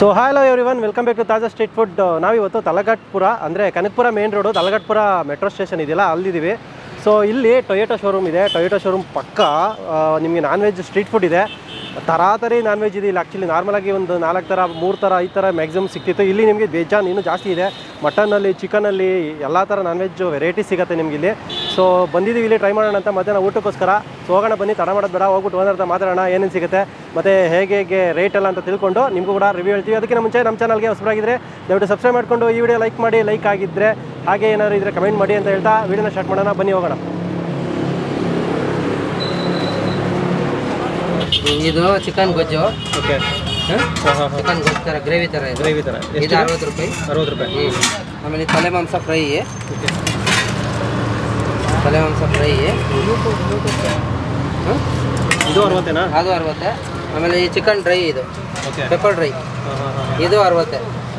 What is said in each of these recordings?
So hello every one welcome back to Taaza street food ನಾವಿವತ್ತು ತಲಘಟ್ಪುರ ಅಂದರೆ Kanakapura main road Talaghattapura metro station ಇದೆಯಲ್ಲ ಅಲ್ಲಿದ್ದೀವಿ so ಇಲ್ಲಿ ಟೊಯೋಟೋ ಶೋರೂಮ್ ಇದೆ ಟೊಯೋಟೋ ಶೋರೂಮ್ ಪಕ್ಕ ಆ, ನಿಮಗೆ ನಾನ್ ವೆಜ್ ಸ್ಟ್ರೀಟ್ ಫುಡ್ ಇದೆ ತರಾತರಿ ನಾನ್ ವೆಜ್ ಇದೆ ಇಲ್ಲಿ ಆ್ಯಕ್ಚುಲಿ ನಾರ್ಮಲಾಗಿ ಒಂದು ನಾಲ್ಕು ಥರ ಮೂರು ಥರ ಐದು ಥರ ಮ್ಯಾಕ್ಸಿಮಮ್ ಸಿಕ್ತಿತ್ತು ಇಲ್ಲಿ ನಿಮಗೆ ಬೇಜಾನ್ ಇನ್ನೂ ಜಾಸ್ತಿ ಇದೆ ಮಟನಲ್ಲಿ ಚಿಕನಲ್ಲಿ ಎಲ್ಲ ಥರ ನಾನ್ ವೆಜ್ ವೆರೈಟಿ ಸಿಗುತ್ತೆ ನಿಮ್ಗೆ ಇಲ್ಲಿ ಸೊ ಬಂದಿದ್ದೀವಿ ಇಲ್ಲಿ ಟ್ರೈ ಮಾಡೋಣ ಅಂತ ಮಧ್ಯಾಹ್ನ ಊಟಕ್ಕೋಸ್ಕರ ಸೊ ಹೋಗೋಣ ಬನ್ನಿ ತಡ ಮಾಡೋದು ಬೇಡ ಹೋಗ್ಬಿಟ್ಟು ಓನರ್ ಹತ್ರ ಮಾತಾಡೋಣ ಏನೇನು ಸಿಗುತ್ತೆ ಮತ್ತು ಹೇಗೆ ಹೇಗೆ ರೇಟ್ ಎಲ್ಲ ಅಂತ ತಿಳ್ಕೊಂಡು ನಿಮಗೂ ಕೂಡ ರಿವ್ಯೂ ಹೇಳ್ತೀವಿ ಅದಕ್ಕಿಂತ ಮುಂಚೆ ನಮ್ಮ ಚಾನಲ್ಗೆ ಹೊಸಬರಾಗಿದ್ದರೆ ದಯವಿಟ್ಟು ಸಬ್ಸ್ಕ್ರೈಬ್ ಮಾಡಿಕೊಂಡು ಈ ವಿಡಿಯೋ ಲೈಕ್ ಮಾಡಿ ಲೈಕ್ ಆಗಿದ್ದರೆ ಹಾಗೆ ಏನಾದ್ರು ಇದ್ರೆ ಕಮೆಂಟ್ ಮಾಡಿ ಅಂತ ಹೇಳ್ತಾ ವಿಡಿಯೋನ ಸ್ಟಾರ್ಟ್ ಮಾಡೋಣ ಬನ್ನಿ ಹೋಗೋಣ ಇದು ಚಿಕನ್ ಗೊಜ್ಜು ಓಕೆ ಚಿಕನ್ ಗೊಜ್ಜು ಥರ ಗ್ರೇವಿ ಥರ ಇದು ಗ್ರೇವಿ ಥರ ಇದು ಅರವತ್ತು ರೂಪಾಯಿ ಅರವತ್ತು ರೂಪಾಯಿ ಹ್ಞೂ ಆಮೇಲೆ ಇದು ತಲೆ ಮಾಂಸ ಫ್ರೈ ಓಕೆ ತಲೆ ಮಾಂಸ ಫ್ರೈ ಇದು ಅರವತ್ತೇನಾ ಅದು ಅರವತ್ತೆ ಆಮೇಲೆ ಈ ಚಿಕನ್ ಡ್ರೈ ಇದು ಓಕೆ ಪೆಪ್ಪರ್ ಡ್ರೈ ಹಾಂ ಹಾಂ ಹಾಂ ಇದು ಅರವತ್ತೆ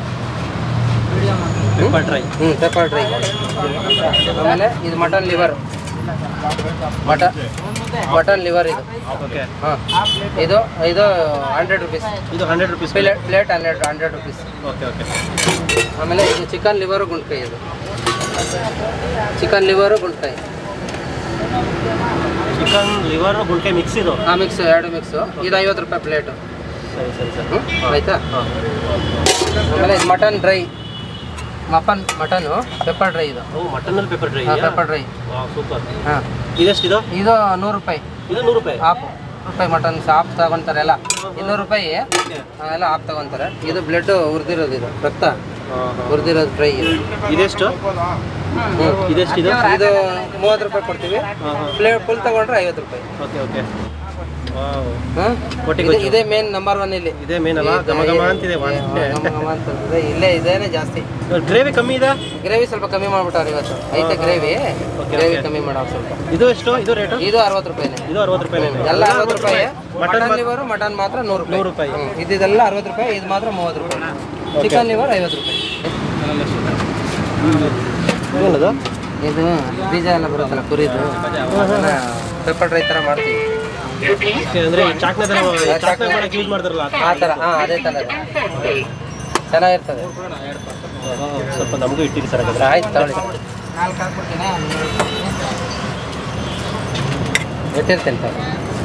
ಪೆಪ್ಪರ್ ಡ್ರೈ ಹ್ಞೂ ಪೆಪ್ಪರ್ ಡ್ರೈ ಆಮೇಲೆ ಇದು mutton liver mutton mutton liver ಇದು ಓಕೆ ಹಾಂ ಇದು ಇದು ಹಂಡ್ರೆಡ್ ರುಪೀಸ್ ಇದು hundred rupees plate plate hundred hundred rupees okay okay ಆಮೇಲೆ ಇದು ಚಿಕನ್ ಲಿವರು ಗುಂಡ್ಕಾಯಿ ಇದು ಚಿಕನ್ ಲಿವರು ಗುಂಡ್ಕಾಯಿ ಚಿಕನ್ ಲಿವರ್ ಗುಂಟೆ ಮಿಕ್ಸ್ ಇದು ಆ ಮಿಕ್ಸ್ ಎರಡು ಮಿಕ್ಸು ಇದು ಐವತ್ತು ರೂಪಾಯಿ ಪ್ಲೇಟು ಸರಿ ಸರಿ ಸರಿ ಹ್ಞೂ ಆಯಿತಾ ಹಾಂ ಆಮೇಲೆ ಇದು mutton dry mutton mutton pepper dry ಇದು ಓ ಮಟನಲ್ಲಿ ಪೆಪ್ಪರ್ ಡ್ರೈ ಹಾಂ ಪೆಪ್ಪರ್ ಡ್ರೈ ಸೂಪರ್ ಹಾಂ ಇದೆಷ್ಟು ಇದು ಇದು ನೂರು ರೂಪಾಯಿ ಇದು ನೂರು ರೂಪಾಯಿ ಹಾಫ್ ರೂಪಾಯಿ ಮಟನ್ ಹಾಫ್ ತಗೊಂತಾರೆ ಎಲ್ಲ ಇನ್ನೂರು ರೂಪಾಯಿ ಎಲ್ಲ ಹಾಫ್ ತಗೊಂತಾರೆ ಇದು ಬ್ಲಡ್ ಹುರಿದಿರೋದು ಇದು ರಕ್ತ ಹುರಿದಿರೋದು ಫ್ರೈ ಇದು ಇದೆಷ್ಟು ಹ್ಞೂ ಇದೆಷ್ಟು ಇದು ಇದು ಮೂವತ್ತು ರೂಪಾಯಿ ಕೊಡ್ತೀವಿ ಹಾಂ ಹಾಂ ಪ್ಲೇಟ್ ಫುಲ್ ತಗೊಂಡ್ರೆ ಐವತ್ತು ರೂಪಾಯಿ ಓಕೆ ಓಕೆ ವಾವ್ ಹಾಂ ಒಟ್ಟಿಗೆ ಇದೆ- ಇದೇ ಮೇನ್ ನಂಬರ್ ಒನ್ ಇಲ್ಲಿ ಇದೇ ಮೇನ್ ಅಲ್ಲ ಘಮ ಘಮ ಅಂತಿದೆ ಏ, ಘಮ ಘಮ ಅಂತ ಇದೆ. ಇಲ್ಲೇ ಇದೇನೆ ಜಾಸ್ತಿ ಗ್ರೇವಿ ಕಮ್ಮಿ ಇದೆ ಗ್ರೇವಿ ಸ್ವಲ್ಪ ಕಮ್ಮಿ ಮಾಡ್ಬಿಟ್ಟಾರೆ ಇವತ್ತು ಐತೆ ಗ್ರೇವಿ ಗ್ರೇವಿ ಕಮ್ಮಿ ಮಾಡೋ ಸ್ವಲ್ಪ ಇದು ಎಷ್ಟು ಇದು ರೇಟು ಇದು ಅರವತ್ತು ರೂಪಾಯಿನೇ ಇದು ಅರವತ್ತು ರೂಪಾಯಿ ಎಲ್ಲ ಅರವತ್ತು ರೂಪಾಯಿ ಮಟನ್ ಮಟನ್ ಲಿವರು ಮಟನ್ ಮಾತ್ರ ನೂರು ರೂಪಾಯಿ ನೂರು ರೂಪಾಯಿ ಹ್ಮ್. ಇದಿದೆಲ್ಲ ಅರವತ್ತು ರೂಪಾಯಿ ಇದು ಮಾತ್ರ ಮೂವತ್ತು ರೂಪಾಯಿ ಚಿಕನ್ ಲಿವರ್ ಐವತ್ತು ರೂಪಾಯಿ ಏನದು ಇದು ಬೀಜ ಎಲ್ಲ ಬರುತ್ತಲ್ಲ ಕುರಿದು ಪೆಪ್ಪರ್ ಡ್ರೈ ಥರ ಮಾಡ್ತೀವಿ ಓಕೆ ಅಂದರೆ ಚಾಕ್ನ ಥರ ಚಾಕ್ನ ಮಾಡಕ್ಕೆ ಯೂಸ್ ಮಾಡ್ತಾರಲ್ಲ ಆ ಥರ. ಆ ಥರ ಹಾಂ ಅದೇ ಥರ ಚೆನ್ನಾಗಿರ್ತದೆ ಸ್ವಲ್ಪ ನಮಗೂ ಇಟ್ಟಿರಿ ಸರ್ ಹಾಗಾದ್ರೆ ಆಯ್ತು ತಗೊಳ್ಳಿ ನಾಲ್ಕು ಹಾಕ್ಬಿಡ್ತೀನಿ ಇಟ್ಟಿರ್ತೇನೆ ಸರ್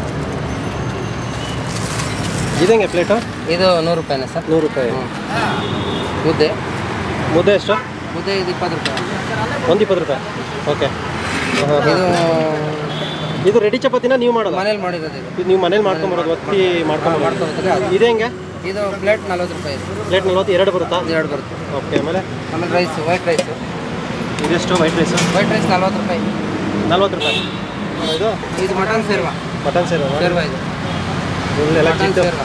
ಇದಂಗೆ ಪ್ಲೇಟು ಇದು ನೂರು ರೂಪಾಯಿನ ಸರ್ ನೂರು ರೂಪಾಯಿ ಹ್ಞೂ ಮುದ್ದೆ ಮುದ್ದೆ ಎಷ್ಟು ಮುದ್ದೆ ಇದು ಇಪ್ಪತ್ತು ರೂಪಾಯಿ ಒಂದು ಇಪ್ಪತ್ತು ರೂಪಾಯಿ ಓಕೆ ಇದು ಇದು ರೆಡಿ ಚಪಾತಿನ ನೀವು ಮಾಡೋದು ಮನೇಲಿ ಮಾಡಿರೋದು ಇದು ಇದು ನೀವು ಮನೇಲಿ ಮಾಡ್ಕೊಂಬರೋದು ಒತ್ತಿ ಮಾಡ್ಕೊಂಬರೋದು ಮಾಡ್ಕೊಬೇಕಾದ್ರೆ ಅದು ಇದೆ ಹೆಂಗೆ ಇದು ಪ್ಲೇಟ್ ನಲ್ವತ್ತು ರೂಪಾಯಿ ಇದು ಪ್ಲೇಟ್ ನಲ್ವತ್ತು ಎರಡು ಬರುತ್ತಾ ಇದು ಎರಡು ಬರುತ್ತೆ ಓಕೆ ಆಮೇಲೆ ಆಮೇಲೆ ರೈಸ್ ವೈಟ್ ರೈಸ್ ಇದೆಷ್ಟು ವೈಟ್ ರೈಸು ವೈಟ್ ರೈಸ್ ನಲ್ವತ್ತು ರೂಪಾಯಿ ನಲ್ವತ್ತು ರೂಪಾಯಿ ಇದು ಇದು ಮಟನ್ ಸೇರ್ವಾ ಮಟನ್ ಸೇರು ಸೇರ್ವಾ ಇದು ಫುಲ್ ಎಲ್ಲ ಮಟನ್ ಸೇರ್ವಾ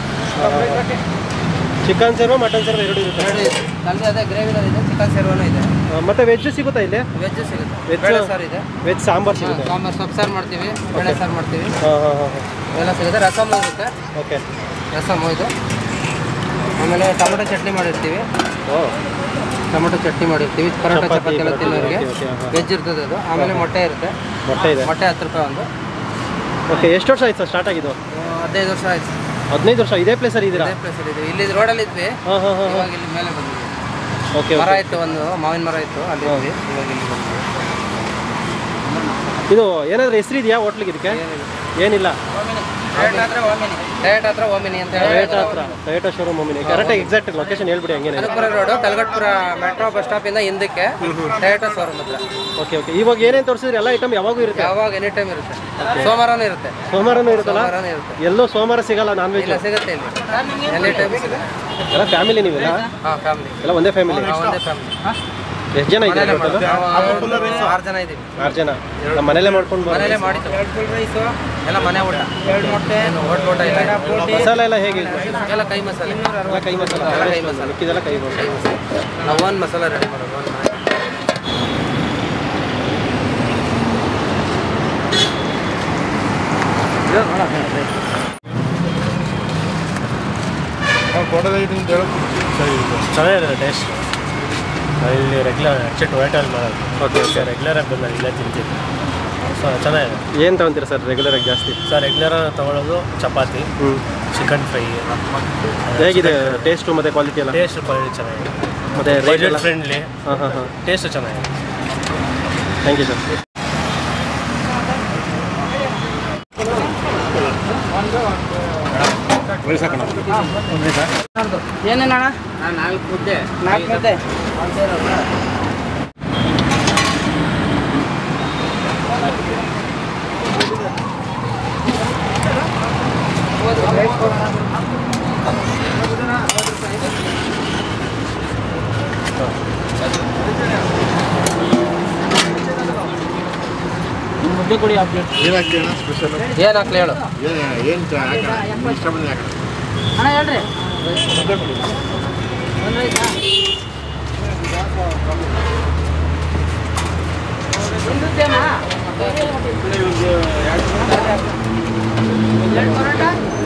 ಚಿಕನ್ ಸೇರು ಮಟನ್ ಸೇರು ಎರಡು ಇರುತ್ತೆ ಎರಡು ಇದೆ ಅಲ್ಲಿ ಅದೇ ಗ್ರೇವಿನಲ್ಲಿ ಇದೆ ಚಿಕನ್ ಸೇರ್ವಾನು ಇದೆ ಆ, ಮತ್ತೆ ವೆಜ್ ಸಿಗುತ್ತಾ ಇಲ್ಲಿ ವೆಜ್ ಸಿಗುತ್ತೆ Veg? ಬೇಳೆ ಸಾರು ಇದೆ ವೆಜ್ ಸಾಂಬಾರ್ ಸಿಗುತ್ತೆ ಸಾಂಬಾರು ಸೊಪ್ಪು ಸಾರು ಮಾಡ್ತೀವಿ ಬೇಳೆ ಸಾರು ಮಾಡ್ತೀವಿ ಹಾಂ ಹಾಂ ಹಾಂ ಎಲ್ಲ ಸಿಗುತ್ತೆ ರಸಮ್ ಇರುತ್ತೆ ಓಕೆ ರಸಮ್ ಇದು ಆಮೇಲೆ ಟೊಮೆಟೊ ಚಟ್ನಿ ಮಾಡಿರ್ತೀವಿ ಓ ಟೊಮೆಟೊ ಚಟ್ನಿ ಮಾಡಿರ್ತೀವಿ ಪರೋಟ ಚಪಾತಿ, ಚಪಾತಿ ಎಲ್ಲ ಪರೋಟ, ತಿನ್ನೋರಿಗೆ ಓಕೆ, ಓಕೆ, ಹಾಂ. ವೆಜ್ ಇರ್ತದೆ ಅದು ಆಮೇಲೆ ಮೊಟ್ಟೆ ಇರುತ್ತೆ ಮೊಟ್ಟೆ ಇದೆ ಮೊಟ್ಟೆ ಹತ್ತು ರೂಪಾಯಿ ಒಂದು ಓಕೆ ಎಷ್ಟು ವರ್ಷ ಆಯ್ತು ಸರ್ ಸ್ಟಾರ್ಟ್ ಆಗಿದ್ದು ಆ, ಹದಿನೈದು ವರ್ಷ ಆಯ್ತು ಹದಿನೈದು ವರ್ಷ ಇದೇ ಪ್ಲೇಸಲ್ಲಿ ಇದ್ದೀರಾ ಇದೇ ಪ್ಲೇಸಲ್ಲಿ ಇದ್ವಿ ಇಲ್ಲಿ ರೋಡಲ್ಲಿ ಇದ್ವಿ ಹಾಂ ಹಾಂ ಹಾಂ ಇವಾಗ ಇಲ್ಲಿ ಮೇಲೆ ಬಂದ್ವಿ ಓಕೆ ಮರ ಇತ್ತು ಒಂದು ಮಾವಿನ ಮರ ಇತ್ತು ಅಲ್ಲಿ ಇದ್ವಿ ಇವಾಗ ಇಲ್ಲಿ ಬಂದ್ವಿ ಇದು ಏನಾದರೂ ಹೆಸರು ಇದೆಯಾ ಹೋಟ್ಲಿಗೆ ಇದಕ್ಕೆ ಏನಿಲ್ಲ ಡಯಟ್ ಹತ್ರ ಓಮಿನಿ ಅಂತ ಹೇಳಿ ಟೊಯೋಟಾ ಹತ್ರ ಟೊಯೋಟಾ ಶೋರೂಮ್ ಒಮ್ಮಿನಿ ಕರೆಕ್ಟಾಗಿ ಎಕ್ಸಾಕ್ಟ್ ಲೊಕೇಶನ್ ಹೇಳ್ಬಿಡಿ ಹಂಗೇನೆ Kanakapura road Kalghatpura metro bus stop ಇಂದ ಹಿಂದಕ್ಕೆ ಟೊಯೋಟಾ ಶೋರೂಮ್ ಹತ್ರ ಓಕೆ ಓಕೆ ಇವಾಗ ಏನೇನು ತೋರಿಸಿದ್ರೆ ಎಲ್ಲ ಐಟಮ್ ಯಾವಾಗೂ ಇರುತ್ತೆ ಯಾವಾಗ ಎನಿ ಟೈಮ್ ಇರುತ್ತೆ ಸೋಮವಾರನೂ ಇರುತ್ತೆ ಸೋಮವಾರನೂ ಇರುತ್ತಲ್ಲ ಸೋಮವಾರನೂ ಇರುತ್ತೆ ಎಲ್ಲೋ ಸೋಮವಾರ ಸಿಗಲ್ಲ ನಾನ್ ವೆಜ್ ಇಲ್ಲ ಸಿಗುತ್ತೆ ಇಲ್ಲಿ ಎನಿ ಟೈಮ್ ಸಿಗುತ್ತೆ ಎಲ್ಲ ಫ್ಯಾಮಿಲಿ ನೀವೆಲ್ಲ ಹಾಂ ಫ್ಯಾಮಿಲಿ ಎಲ್ಲ ಒಂದೇ ಫ್ಯಾಮಿಲಿ ಒಂದೇ ಫ್ಯಾಮಿಲಿ ಎಷ್ಟು ಜನ ಇದ್ದಾರೆ ಆರು ಜನ ಇದ್ದೀವಿ ಆರು ಜನ ನಮ್ಮ ಮನೇಲೆ ಮಾಡ್ಕೊಂಡು ಬರೋದು. ಮನೇಲೆ ಮಾಡಿದ್ದು ರೈಸು ಎಲ್ಲ ಮನೆ ಊಟ ಎರಡು ಮೊಟ್ಟೆ ಹೋಟ್ಲ್ ಊಟ ಇಲ್ಲ ಮಸಾಲೆ ಎಲ್ಲ ಹೇಗೆ ಇದೆ? ಎಲ್ಲ ಕೈ ಮಸಾಲೆ ಎಲ್ಲ ಕೈ ಮಸಾಲ ಎಲ್ಲ ಕೈ ಮಸಾಲೆ. ಮಿಕ್ಕಿದೆಲ್ಲ ಕೈ ಮಸಾಲ ಕೈ ಮಸಾಲೆ ನಾವು ಒಂದು ಮಸಾಲ ರೆಡಿ ಮಾಡೋದು ಒಂದು ಮನೆ ಚೆನ್ನಾಗಿದೆ ಟೇಸ್ಟ್ ಇಲ್ಲಿ ರೆಗ್ಯುಲರ್ ಆ್ಯಕ್ಚುಲಿ ಟೊಮೆಟೊ ಅಲ್ಲಿ ಮಾಡೋದು ಓಕೆ ಓಕೆ ರೆಗ್ಯುಲರಾಗಿ ಬಂದು ಇಲ್ಲೇ ತಿಂತೀನಿ ಸೊ ಚೆನ್ನಾಗಿದೆ ಏನು ತಗೊಂತೀರಾ ಸರ್ ರೆಗ್ಯುಲರಾಗಿ ಜಾಸ್ತಿ ಸರ್ ರೆಗ್ಯುಲರ್ ತಗೊಳ್ಳೋದು ಚಪಾತಿ ಹ್ಞೂ ಚಿಕನ್ ಫ್ರೈ ಹೇಗಿದೆ ಟೇಸ್ಟು ಮತ್ತು ಕ್ವಾಲಿಟಿ ಎಲ್ಲ ಟೇಸ್ಟ್ ಕ್ವಾಲಿಟಿ ಚೆನ್ನಾಗಿದೆ ಮತ್ತು ರೇಟ್ ಬಜೆಟ್ ಎಲ್ಲ ಫ್ರೆಂಡ್ಲಿ ಹಾಂ ಹಾಂ ಹಾಂ ಟೇಸ್ಟ್ ಚೆನ್ನಾಗಿದೆ ಥ್ಯಾಂಕ್ ಯು ಸರ್ ಏನೇನಣ್ಣ ನಾಲ್ಕು ಮುದ್ದೆ ನಾಲ್ಕು ಮುದ್ದೆ ಮುದ್ದೆ ಕೊಡಿ ಪ್ಲೇಟ್ ಏನು ಹಾಕ್ಲಿ ಹೇಳು ಅಣ್ಣ ಹೇಳ್ರಿ ಒಂದು ರೈಸಾ? ಒಂದು ಮುದ್ದೆನಾ? ಎರಡು ಪರೋಟ?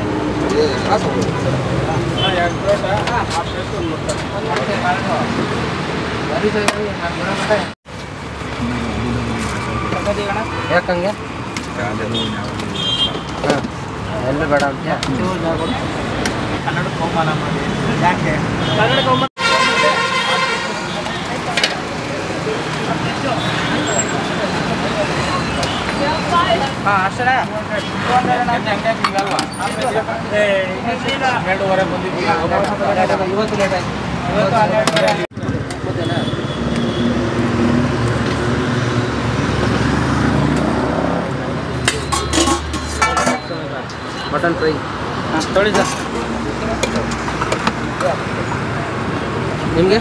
ಒಂದು ಮೊಟ್ಟೆ, ಕಾಳು. ಬರೀ ಸರಿ, ನಾಲ್ಕು ಬರೋಟ. ಚಪಾತಿ ಅಣ್ಣ? ಯಾಕಂಗೆ ಹಾಂ ಎಲ್ಲೂ ಬೇಡ ಅಂತ್ಯಾ ಕನ್ನಡ ಕೋಮಾನ ಮಾಡಿ ಯಾಕೆ ಕನ್ನಡ ಕೋಮಾನ ಹಾಂ ಅಷ್ಟೇ ಎರಡೂವರೆ ಬಂದಿದ್ದೀವಿ ಇವತ್ತು ಲೇಟ್ ಆಯ್ತು ಇವತ್ತು ಹನ್ನೆರಡುವರೆ ಮಟನ್ ಫ್ರೈ ತೊಳಿ ಸರ್ ನಿಮಗೆ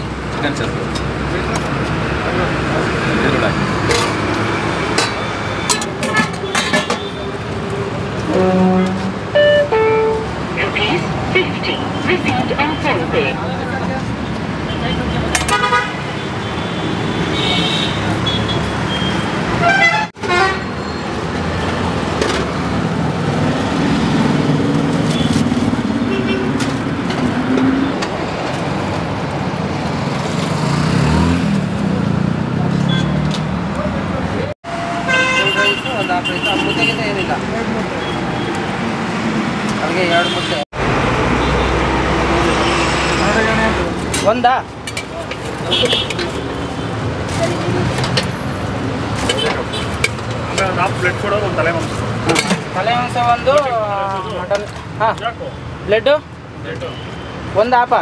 Rupees 50 received on phone pay. ಒಂದು ರೈಸು ಒಂದು ಹಾಫ್ ರೈಸು ಆ ಮುದ್ದೆಗಿಂತ ಏನಿಲ್ಲ ಅಲ್ಲಿಗೆ ಎರಡು ಮುದ್ದೆ ಒಂದಾ ನಾಲ್ಕು ಪ್ಲೇಟ್ ಕೊಡೋದು ಒಂದು ತಲೆ ಮಾಂಸ ತಲೆ ಮಾಂಸ ಒಂದು ಮಟನ್ ಹಾಂ ಬ್ಲೆಡ್ಡು ಒಂದು ಆಪ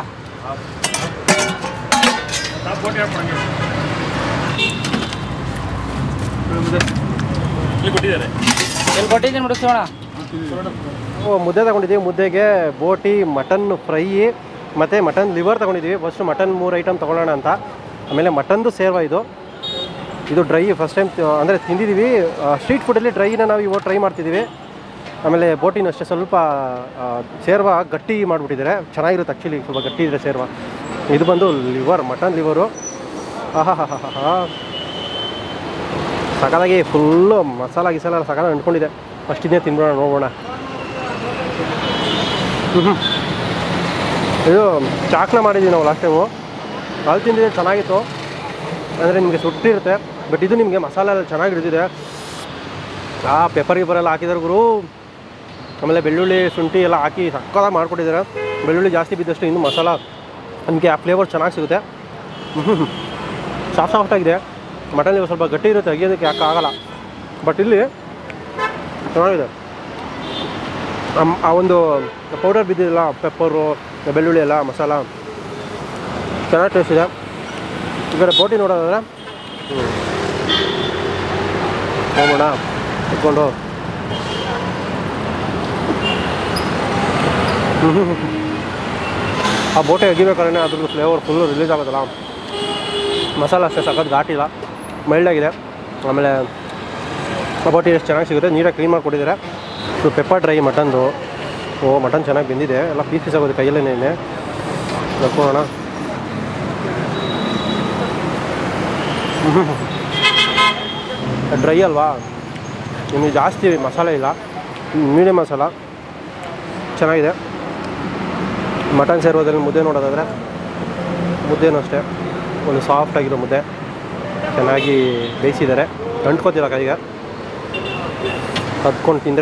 ಇಲ್ಲಿ ಕೊಟ್ಟಿದ್ದಾರೆ ಎಲ್ಲಿ ಕೊಟ್ಟಿದ್ದೀನಿ ಮುಡಿಸೋಣ ಓ, ಮುದ್ದೆ ತಗೊಂಡಿದ್ದೀವಿ ಮುದ್ದೆಗೆ ಬೋಟಿ ಮಟನ್ ಫ್ರೈ ಮತ್ತು ಮಟನ್ ಲಿವರ್ ತಗೊಂಡಿದ್ದೀವಿ ಫಸ್ಟು ಮಟನ್ ಮೂರು ಐಟಮ್ ತೊಗೊಳ್ಳೋಣ ಅಂತ ಆಮೇಲೆ ಮಟನ್ದು ಸೇರ್ವ ಇದು ಇದು ಡ್ರೈ ಫಸ್ಟ್ ಟೈಮ್ ಅಂದರೆ ತಿಂದಿದ್ದೀವಿ ಸ್ಟ್ರೀಟ್ ಫುಡಲ್ಲಿ ಡ್ರೈನ ನಾವು ಇವಾಗ ಟ್ರೈ ಮಾಡ್ತಿದ್ದೀವಿ ಆಮೇಲೆ ಬೋಟಿನೂ ಅಷ್ಟೇ ಸ್ವಲ್ಪ ಆ, ಸೇರ್ವ ಗಟ್ಟಿ ಮಾಡಿಬಿಟ್ಟಿದ್ದಾರೆ ಚೆನ್ನಾಗಿರುತ್ತೆ ಆ್ಯಕ್ಚುಲಿ ಸ್ವಲ್ಪ ಗಟ್ಟಿ ಇದೆ ಸೇರ್ವ ಇದು ಬಂದು ಲಿವರ್ ಮಟನ್ ಲಿವರು ಆಹಾ ಹಾ ಹಾ ಹಾ ಸಕಾಲಾಗಿ ಫುಲ್ಲು ಮಸಾಲ ಗಿಸಾಲ ಸಕಾಲ ಅಂಟ್ಕೊಂಡಿದೆ ಫಸ್ಟ್ ಇದನ್ನೇ ತಿನ್ಬಿಡೋಣ ನೋಡೋಣ ಹ್ಞೂ ಇದು ಚಾಕ್ನ ಮಾಡಿದ್ದೀವಿ ನಾವು ಲಾಸ್ಟ್ ಟೈಮು ಅಲ್ಲಿ ತಿಂದಿದೆ ಚೆನ್ನಾಗಿತ್ತು ಅಂದರೆ ನಿಮಗೆ ಸುಟ್ಟಿರುತ್ತೆ ಬಟ್ ಇದು ನಿಮಗೆ ಮಸಾಲೆ ಎಲ್ಲ ಚೆನ್ನಾಗಿ ಹಿಡಿದಿದೆ ಆ ಪೆಪ್ಪರ್ ಗಿಪ್ಪರ್ ಎಲ್ಲ ಹಾಕಿದಾರೆ ಗುರು ಆಮೇಲೆ ಬೆಳ್ಳುಳ್ಳಿ ಶುಂಠಿ ಎಲ್ಲ ಹಾಕಿ ಸಕ್ಕತ್ತಾಗಿ ಮಾಡ್ಕೊಟ್ಟಿದ್ದಾರೆ ಬೆಳ್ಳುಳ್ಳಿ ಜಾಸ್ತಿ ಬಿದ್ದಷ್ಟು ಇನ್ನೂ ಮಸಾಲ ನಿಮಗೆ ಆ ಫ್ಲೇವರ್ ಚೆನ್ನಾಗಿ ಸಿಗುತ್ತೆ ಸಾಫ್ಟ್ ಸಾಫ್ಟಾಗಿದೆ ಮಟನ್ ಇವಾಗ ಸ್ವಲ್ಪ ಗಟ್ಟಿ ಇರುತ್ತೆ ತೆಗಿಯೋದಕ್ಕೆ ಯಾಕೆ ಆಗಲ್ಲ ಬಟ್ ಇಲ್ಲಿ ಚೆನ್ನಾಗಿದೆ ಅಮ್- ಆ ಒಂದು ಪೌಡರ್ ಬಿದ್ದಿಲ್ಲ ಪೆಪ್ಪರು ಬೆಳ್ಳುಳ್ಳಿ ಎಲ್ಲ ಮಸಾಲ ಚೆನ್ನಾಗಿ ಟೇಸ್ಟ್ ಇದೆ ಈ ಕಡೆ ಬೋಟಿ ನೋಡೋದಾದ್ರೆ ಹ್ಞೂ ಹೋಗೋಣ ಇಟ್ಕೊಂಡು ಆ ಬೋಟೆ ಅಗಿಬೇಕಾದ್ರೆ ಅದ್ರದ್ದು ಫ್ಲೇವರ್ ಫುಲ್ಲು ರಿಲೀಸ್ ಆಗೋದಲ್ಲ ಮಸಾಲ ಅಷ್ಟೇ ಸಖತ್ ಘಾಟಿಲ್ಲ ಮೈಲ್ಡಾಗಿದೆ ಆಮೇಲೆ ಬೋಟಿ ಎಷ್ಟು ಚೆನ್ನಾಗಿ ಸಿಗುತ್ತೆ ನೀಟಾಗಿ ಕ್ಲೀನ್ ಮಾಡಿ ಕೊಟ್ಟಿದ್ದಾರೆ ಇದು ಪೆಪ್ಪರ್ ಡ್ರೈ ಮಟನ್ದು ಓ ಮಟನ್ ಚೆನ್ನಾಗಿ ಬೆಂದಿದೆ ಎಲ್ಲ ಪೀಸ್ ಪೀಸ್ ಆಗೋದು ಕೈಯಲ್ಲೇ ನೋಡೋಣ ಡ್ರೈ ಅಲ್ವಾ ನಿಮಗೆ ಜಾಸ್ತಿ ಮಸಾಲೆ ಇಲ್ಲ ಮೀಡಿಯಮ್ ಮಸಾಲ ಚೆನ್ನಾಗಿದೆ ಮಟನ್ ಸೇರೋದ್ರಲ್ಲಿ ಮುದ್ದೆ ನೋಡೋದಾದರೆ ಮುದ್ದೆನೂ ಅಷ್ಟೇ ಒಂದು ಸಾಫ್ಟ್ ಆಗಿರೋ ಮುದ್ದೆ ಚೆನ್ನಾಗಿ ಬೇಯಿಸಿದ್ದಾರೆ ಅಂಟ್ಕೋತಿಲ್ಲ ಕೈಗೆ ಹದ್ಕೊಂಡು ತಿಂದರೆ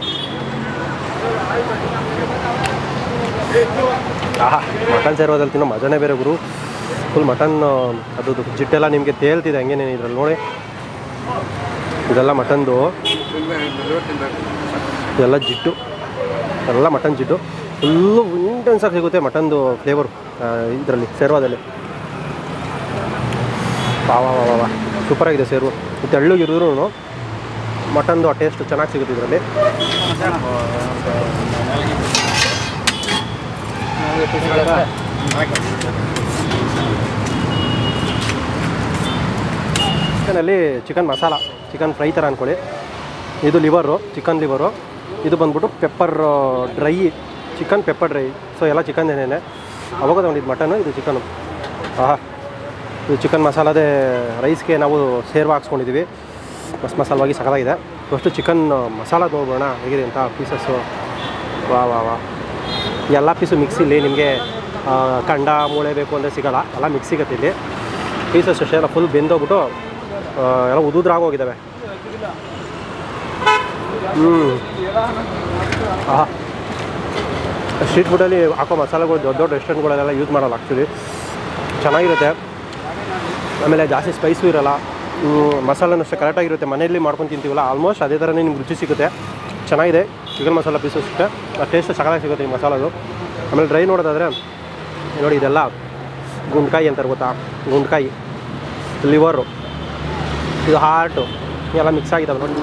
ಆಹಾ ಮಟನ್ ಸೇರೋದಲ್ಲಿ ತಿನ್ನೋ ಮಜಾನೇ ಬೇರೆ ಗುರು ಫುಲ್ ಮಟನ್ ಅದು ಜಿಟ್ಟೆಲ್ಲ ನಿಮಗೆ ತೇಲ್ತಿದೆ ಹಂಗೇನೇನು ಇದ್ರಲ್ಲಿ ನೋಡಿ ಇದೆಲ್ಲ ಮಟನ್ದು ಇದೆಲ್ಲ ಜಿಡ್ಡು ಎಲ್ಲ ಮಟನ್ ಜಿಡ್ಡು ಫುಲ್ಲು ಇಂಟೆನ್ಸ್ ಆಗಿ ಸಿಗುತ್ತೆ ಮಟನ್ದು ಫ್ಲೇವರು ಇದರಲ್ಲಿ ಸೇರ್ವಾದಲ್ಲಿ ವಾ ವಾ ವಾ ವಾ ಸೂಪರಾಗಿದೆ ಸೇರು ತೆಳ್ಳಗಿರಿದ್ರು ಮಟನ್ದು ಆ ಟೇಸ್ಟ್ ಚೆನ್ನಾಗಿ ಸಿಗುತ್ತೆ ಇದರಲ್ಲಿ ಚಿಕನಲ್ಲಿ ಚಿಕನ್ ಮಸಾಲ ಚಿಕನ್ ಫ್ರೈ ಥರ ಅಂದ್ಕೊಳ್ಳಿ ಇದು ಲಿವರು ಚಿಕನ್ ಲಿವರು ಇದು ಬಂದ್ಬಿಟ್ಟು pepper dry chicken pepper dry so ಎಲ್ಲ ಚಿಕನ್ ಏನೇನೆ ಅವಾಗ ತೊಗೊಂಡಿದ್ದು ಮಟನು ಇದು ಚಿಕನು ಆಹಾ ಇದು ಚಿಕನ್ ಮಸಾಲದೇ ರೈಸ್ಗೆ ನಾವು ಸೇರ್ವ ಹಾಕ್ಸ್ಕೊಂಡಿದ್ದೀವಿ ಮಸ್ತ್ ಮಸಾಲವಾಗಿ ಸಕಲಾಗಿದೆ ಫಸ್ಟು ಚಿಕನ್ ಮಸಾಲ ನೋಡೋಣ ಹೇಗಿದೆ ಅಂತ ಪೀಸಸ್ಸು ವಾ ವಾ ವಾ ಎಲ್ಲ ಪೀಸು ಮಿಕ್ಸಿಲಿ ನಿಮಗೆ ಕಂಡ ಮೂಳೆ ಬೇಕು ಅಂದರೆ ಸಿಗೋಲ್ಲ ಎಲ್ಲ ಮಿಕ್ಸ್ ಸಿಗುತ್ತೆ ಇಲ್ಲಿ ಪೀಸಸ್ ಅಷ್ಟೇ ಎಲ್ಲ ಫುಲ್ ಬೆಂದೋಗ್ಬಿಟ್ಟು ಆ, ಎಲ್ಲ ಉದುದ್ರಾಗೋಗಿದ್ದಾವೆ ಹ್ಞೂ ಆಹಾ ಸ್ಟ್ರೀಟ್ ಫುಡ್ಡಲ್ಲಿ ಹಾಕೋ ಮಸಾಲೆಗಳು ದೊಡ್ಡ ದೊಡ್ಡ ರೆಸ್ಟೋರೆಂಟ್ಗಳಲ್ಲೆಲ್ಲ ಯೂಸ್ ಮಾಡಲ್ಲ ಆ್ಯಕ್ಚುಲಿ ಚೆನ್ನಾಗಿರುತ್ತೆ ಆಮೇಲೆ ಜಾಸ್ತಿ ಸ್ಪೈಸು ಇರಲ್ಲ ಮಸಾಲನೂ ಅಷ್ಟೇ ಕರೆಕ್ಟಾಗಿರುತ್ತೆ ಮನೆಯಲ್ಲಿ ಮಾಡ್ಕೊಂಡು ತಿಂತೀವಲ್ಲ ಆಲ್ಮೋಸ್ಟ್ ಅದೇ ಥರನೇ ನಿಮ್ಗೆ ರುಚಿ ಸಿಗುತ್ತೆ ಚೆನ್ನಾಗಿದೆ ಚಿಕನ್ ಮಸಾಲ ಪೀಸಸ್ ಅಷ್ಟೇ ಆ ಟೇಸ್ಟ್ ಸಕಾಲಾಗಿ ಸಿಗುತ್ತೆ ಈ ಮಸಾಲದು ಆಮೇಲೆ ಡ್ರೈ ನೋಡೋದಾದರೆ ನೋಡಿ ಇದೆಲ್ಲ ಗುಂಡ್ಕಾಯಿ ಅಂತಾರೆ ಗೊತ್ತಾ ಗುಂಡ್ಕಾಯಿ ಲಿವರು ಇದು ಹಾರ್ಟು ಎಲ್ಲ ಮಿಕ್ಸ್ ಆಗಿದ್ದಾವೆ ನೋಡಿ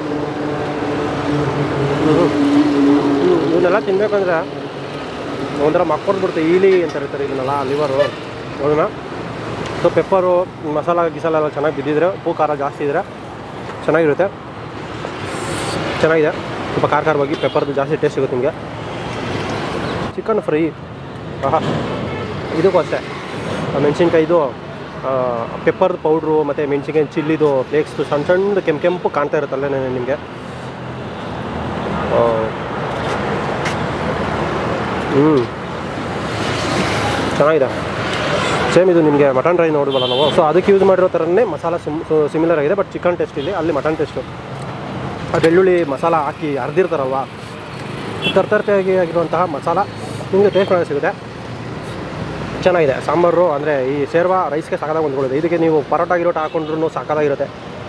ಇವನ್ನೆಲ್ಲ ತಿನ್ಬೇಕಂದ್ರೆ ಒಂಥರ ಮಕ್ಕೊಡ್ಬಿಡುತ್ತೆ ಈಲಿ ಅಂತ ಇರ್ತಾರೆ ಇದನ್ನೆಲ್ಲ ಲಿವರು ಅದನ್ನ ಸೊ ಪೆಪ್ಪರು ಮಸಾಲ ಗಿಸಾಲ ಎಲ್ಲ ಚೆನ್ನಾಗಿ ಬಿದ್ದಿದ್ರೆ ಉಪ್ಪು ಖಾರ ಜಾಸ್ತಿ ಇದ್ದರೆ ಚೆನ್ನಾಗಿರುತ್ತೆ ಚೆನ್ನಾಗಿದೆ ಸ್ವಲ್ಪ ಖಾರ ಖಾರವಾಗಿ ಪೆಪ್ಪರ್ದು ಜಾಸ್ತಿ ಟೇಸ್ಟ್ ಸಿಗುತ್ತೆ ನಿಮಗೆ ಚಿಕನ್ ಫ್ರೈ ಆಹಾ ಇದಕ್ಕೂ ಅಷ್ಟೇ ಮೆಣಸಿನ್ಕಾಯಿದು ಪೆಪ್ಪರ್ ಪೌಡ್ರು ಮತ್ತು ಮೆಣಸಿನ್ಕಾಯಿ ಚಿಲ್ಲಿದು ಫ್ಲೇಕ್ಸ್ದು ಸಣ್ಣ ಸಣ್ಣದು ಕೆಂಪು ಕೆಂಪು ಕಾಣ್ತಾ ಇರುತ್ತಲ್ಲ ನಿಮಗೆ ಹ್ಞೂ ಚೆನ್ನಾಗಿದೆ ಸೇಮ್ ಇದು ನಿಮಗೆ ಮಟನ್ ಡ್ರೈ ನೋಡಿವಲ್ಲ ನಾವು ಸೊ ಅದಕ್ಕೆ ಯೂಸ್ ಮಾಡಿರೋ ಥರನೇ ಮಸಾಲ ಸಿಮ್ ಸಿಮಿಲರ್ ಆಗಿದೆ ಬಟ್ ಚಿಕನ್ ಟೇಸ್ಟ್ ಇಲ್ಲಿ ಅಲ್ಲಿ ಮಟನ್ ಟೇಸ್ಟು ಆ ಬೆಳ್ಳುಳ್ಳಿ ಮಸಾಲ ಹಾಕಿ ಅರ್ದಿರ್ತಾರಲ್ವ ತರ್ತರ್ತಿಯಾಗಿ ಆಗಿರುವಂತಹ ಮಸಾಲ ನಿಮಗೆ ಟೇಸ್ಟ್ ಮಾಡೋದು ಸಿಗುತ್ತೆ ಚೆನ್ನಾಗಿದೆ ಸಾಂಬಾರು ಅಂದರೆ ಈ ಸೇರ್ವ ರೈಸ್ಗೆ ಸಾಕಾದಾಗ ಹೊಂದ್ಕೊಳ್ಳುತ್ತೆ ಇದಕ್ಕೆ ನೀವು ಪರೋಟ ಗಿರೋಟ ಹಾಕೊಂಡ್ರು ಸಾಕಾಗಿರುತ್ತೆ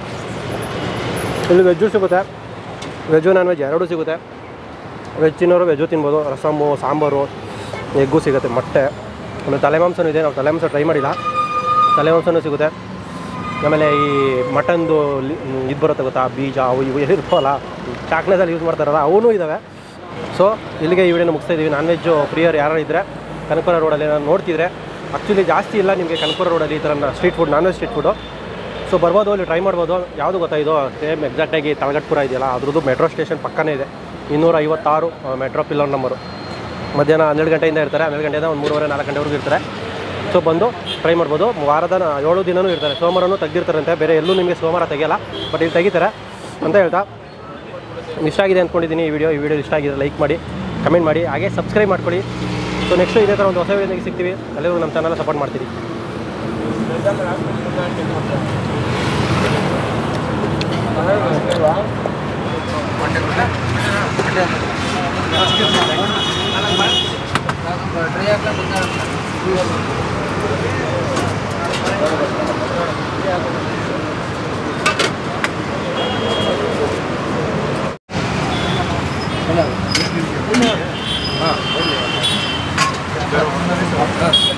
ಇಲ್ಲಿ ವೆಜ್ಜು ಸಿಗುತ್ತೆ ವೆಜ್ಜು ನಾನ್ ವೆಜ್ ಎರಡೂ ಸಿಗುತ್ತೆ ವೆಜ್ ತಿನ್ನೋರು ವೆಜ್ಜು ತಿನ್ಬೋದು ರಸಮ್ಮು ಸಾಂಬಾರು ಎಗ್ಗು ಸಿಗುತ್ತೆ ಮೊಟ್ಟೆ ಆಮೇಲೆ ತಲೆ ಮಾಂಸನೂ ಇದೆ ನಾವು ತಲೆ ಮಾಂಸ ಟ್ರೈ ಮಾಡಿಲ್ಲ ತಲೆ ಮಾಂಸನೂ ಸಿಗುತ್ತೆ ಆಮೇಲೆ ಈ ಮಟನ್ದು ಇದು ಬರುತ್ತೆ ಗೊತ್ತಾ ಬೀಜ ಅವು ಇವು ಇರ್ತಾವಲ್ಲ ಚಾಕ್ಲೇಟಲ್ಲಿ ಯೂಸ್ ಮಾಡ್ತಾರಲ್ಲ ಅವೂ ಇದ್ದಾವೆ ಸೊ ಇಲ್ಲಿಗೆ ಈ ವಿಡಿಯೋನ ಮುಗಿಸ್ತಾ ಇದ್ದೀವಿ ನಾನ್ ವೆಜ್ಜು ಪ್ರಿಯರ್ ಯಾರು ಇದ್ದರೆ ಕನಕಪುರ ರೋಡಲ್ಲಿ ನಾನು ನೋಡ್ತಿದ್ರೆ ಆ್ಯಕ್ಚುಲಿ ಜಾಸ್ತಿ ಇಲ್ಲ ನಿಮಗೆ ಕನಕಪುರ ರೋಡಲ್ಲಿ ಈ ಥರ street food non veg street food so ಬರ್ಬೋದು ಅಲ್ಲಿ ಟ್ರೈ ಮಾಡ್ಬೋದು ಯಾವುದು ಗೊತ್ತಾ ಇದು ಸೇಮ್ ಎಕ್ಸಾಕ್ಟಾಗಿ ತಳಗಟ್ಪುರ ಇದೆಯಲ್ಲ ಅದ್ರದ್ದು ಮೆಟ್ರೋ ಸ್ಟೇಷನ್ ಪಕ್ಕನೇ ಇದೆ ಇನ್ನೂರ ಐವತ್ತಾರು ಮೆಟ್ರೋ ಪಿಲ್ಲರ್ ನಂಬರು ಮಧ್ಯಾಹ್ನ ಹನ್ನೆರಡು ಗಂಟೆಯಿಂದ ಇರ್ತಾರೆ ಹನ್ನೆರಡು ಗಂಟೆಯಿಂದ ಒಂದು ಮೂರುವರೆ ನಾಲ್ಕು ಗಂಟೆವರೆಗೂ ಇರ್ತಾರೆ ಸೊ ಬಂದು ಟ್ರೈ ಮಾಡ್ಬೋದು ವಾರದ ನ- ಏಳು ದಿನವೂ ಇರ್ತಾರೆ ಸೋಮವಾರನೂ ತೆಗ್ದಿರ್ತಾರಂತೆ ಬೇರೆ ಎಲ್ಲೂ ನಿಮಗೆ ಸೋಮವಾರ ತೆಗಿಯಲ್ಲ ಬಟ್ ಇಲ್ಲಿ ತೆಗಿತಾರೆ ಅಂತ ಹೇಳ್ತಾ ಇಷ್ಟ ಆಗಿದೆ ಅಂದ್ಕೊಂಡಿದ್ದೀನಿ ಈ ವಿಡಿಯೋ ಈ ವಿಡಿಯೋ ಇಷ್ಟ ಆಗಿದೆ ಲೈಕ್ ಮಾಡಿ ಕಮೆಂಟ್ ಮಾಡಿ ಹಾಗೆ ಸಬ್ಸ್ಕ್ರೈಬ್ ಮಾಡ್ಕೊಳ್ಳಿ ಸೊ ನೆಕ್ಸ್ಟ್ ಇದೇ ಥರ ಒಂದು ಹೊಸ ವಿಡಿಯೋಗೆ ಸಿಗ್ತೀವಿ ಎಲ್ಲರೂ ನಮ್ಮ ಚಾನಲ್ ಸಪೋರ್ಟ್ ಮಾಡ್ತೀರಿ ಡ್ರೈ ಹಾಕ್ಲಾ ಹಾಂ